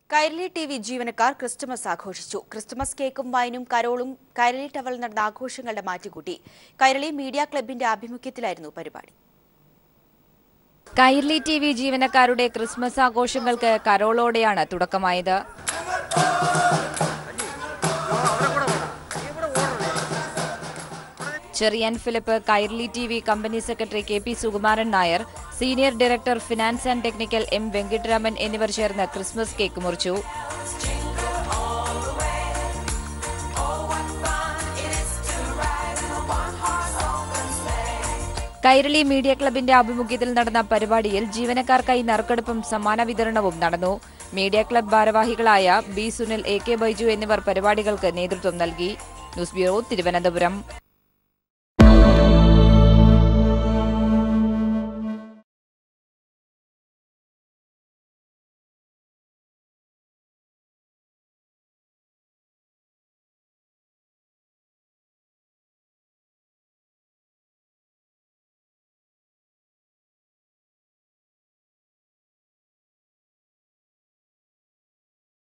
Kairali T V ജീവനക്കാർ Christmas ആഘോഷിച്ചു Christmas കേക്കും വൈനും കരോളും കൈരളി ടവറിൽ നടന്ന ആഘോഷങ്ങളുടെ മാറ്റുകൂട്ടി കൈരളി മീഡിയ ക്ലബിന്റെ ആഭിമുഖ്യത്തിലായിരുന്നു പരിപാടി കൈർലി ടി വി ജീവനക്കാരുടെ ക്രിസ്മസ് ആഘോഷങ്ങൾക്ക് കരോളോടെയാണ് തുടക്കമായത് Cherian Philip Kairali T V company secretary K P Sukumaran Nair senior director finance and technical M Venkittaraman എന്നിവർ ചേർന്ന് ക്രിസ്മസ് കേക്ക് മുറിച്ചു കൈരളി മീഡിയ ക്ലബിന്റെ ആഭിമുഖ്യത്തിൽ നടന്ന പരിപാടിയിൽ ജീവനക്കാർക്കായി നറുക്കെടുപ്പും സമ്മാന വിതരണവും നടന്നു മീഡിയ ക്ലബ് ഭാരവാഹികളായ B Sunil A K Baiju എന്നിവർ പരിപാടികൾക്ക് നേതൃത്വം നൽകി ന്യൂസ് ബ്യൂറോ തിരുവനന്തപുരം